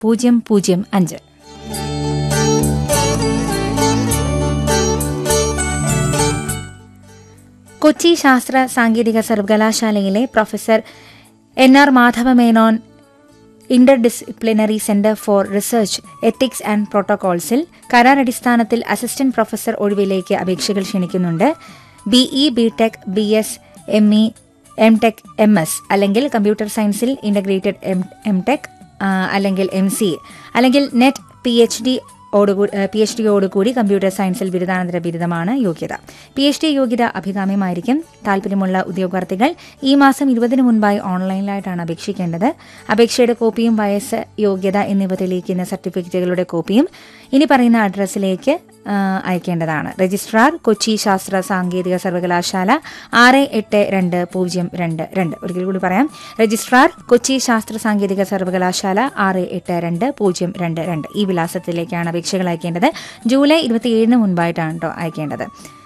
പൂജ്യം പൂജ്യം അഞ്ച് കൊച്ചി ശാസ്ത്ര സാങ്കേതിക സർവകലാശാലയിലെ professor N R Madhava Menon interdisciplinary centre for research ethics and പ്രോട്ടോകോൾസിൽ കരാർ അടിസ്ഥാനത്തിൽ അസിസ്റ്റന്റ് പ്രൊഫസർ ഒഴിവിലേക്ക് അപേക്ഷകൾ ക്ഷണിക്കുന്നുണ്ട് BE B tech B S M E M tech M S അല്ലെങ്കിൽ കമ്പ്യൂട്ടർ സയൻസിൽ ഇന്റഗ്രേറ്റഡ് എം എം ടെക് അല്ലെങ്കിൽ എം സി അല്ലെങ്കിൽ NET P H D P H ഡിയോടുകൂടി കമ്പ്യൂട്ടർ സയൻസിൽ ബിരുദാനന്തര ബിരുദമാണ് യോഗ്യത പി എച്ച് ഡി യോഗ്യത അഭികാമ്യമായിരിക്കും താല്പര്യമുള്ള ഉദ്യോഗാർത്ഥികൾ ഈ മാസം ഇരുപതിന് മുൻപായി ഓൺലൈനിലായിട്ടാണ് അപേക്ഷിക്കേണ്ടത് അപേക്ഷയുടെ കോപ്പിയും വയസ്സ് യോഗ്യത എന്നിവ തെളിയിക്കുന്ന സർട്ടിഫിക്കറ്റുകളുടെ കോപ്പിയും ഇനി പറയുന്ന അഡ്രസ്സിലേക്ക് ആ, അയക്കേണ്ടതാണ് രജിസ്ട്രാർ കൊച്ചി ശാസ്ത്ര സാങ്കേതിക സർവകലാശാല ആറ് എട്ട് രണ്ട് പൂജ്യം രണ്ട് രണ്ട് ഒരിക്കൽ കൂടി പറയാം രജിസ്ട്രാർ കൊച്ചി ശാസ്ത്ര സാങ്കേതിക സർവകലാശാല ആറ് എട്ട് രണ്ട് പൂജ്യം രണ്ട് രണ്ട് ഈ വിലാസത്തിലേക്കാണ് അപേക്ഷകൾ അയക്കേണ്ടത് ജൂലൈ ഇരുപത്തിയേഴിന് മുൻപായിട്ടാണ് കേട്ടോ അയക്കേണ്ടത്